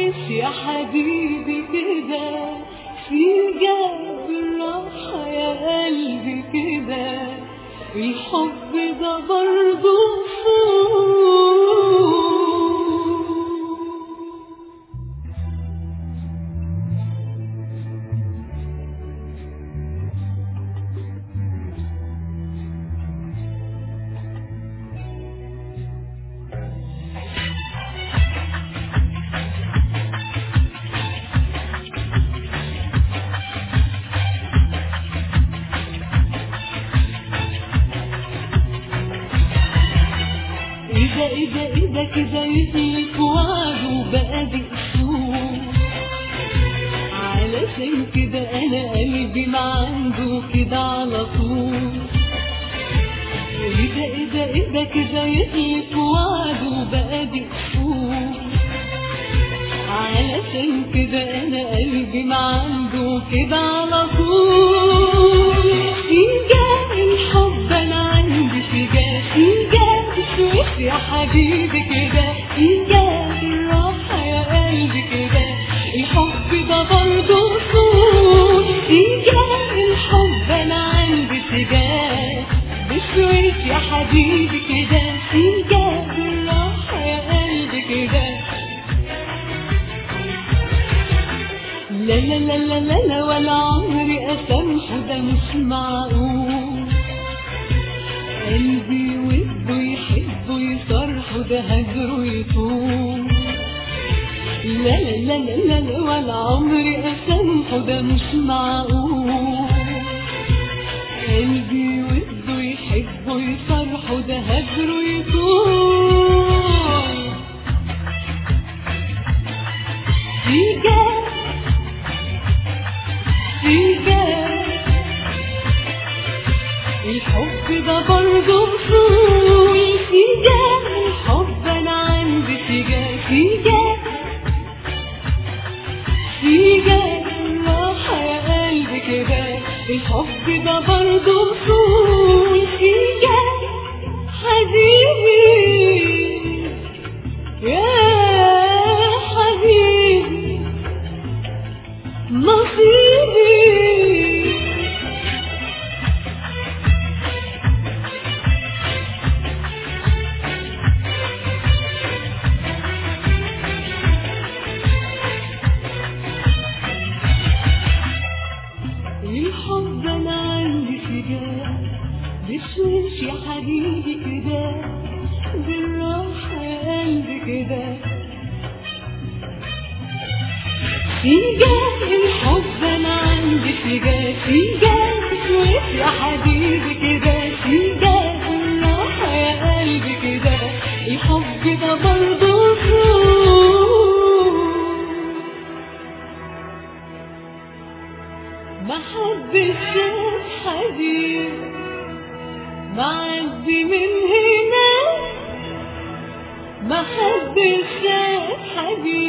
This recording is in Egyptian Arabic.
بشويش يا حبيبي كده في جنب الراحة يا قلبي كده الحب ده برضه فوق إذا إذا إذا كده يهلك وعده بقى دي أسلوب علشان كده أنا قلبي ما عنده كده على طول إذا إذا إذا كده يهلك وعده بقى دي أسلوب علشان كده أنا قلبي ما عنده كده على طول إيجاد الحب أنا عندي فجاه إيجاد شويش يا حبيبي كده إيجاد الراحة يا قلبي كده الحب ده برضه صوت إيجاد الحب أنا عندي فجاه بشويش يا حبيبي كده إيجاد الراحة يا قلبي كده لا لا لا لا لا لا ولا عمري أسامحه ده مش معقول قلبي وده يحبه يصرحه ده هجره يطول لا لا لا لا لا لا ولا عمري أسامحه ده مش معقول قلبي وده يحبه يصرحه ده هجره يطول في جاه فيجاه الحب ده برضه فضول فيجاه الحب انا عندي فيجاه فيجاه فيجاه الراحة يا قلبي كده الحب ده برضه فضول فيجاه حبيبي يا حبيبي نصيبي الحب انا عندي فجاه بشوش يا حبيبي كده بالراحة يا قلبي كده فيجاه الحب انا عندي فيجاه فيجاه بشويش يا حبيبي كده فيجاه الراحة يا قلبي كده الحب ده برضه فوق ما حدش شاف حبيب معدي من هنا ما حدش شاف حبيب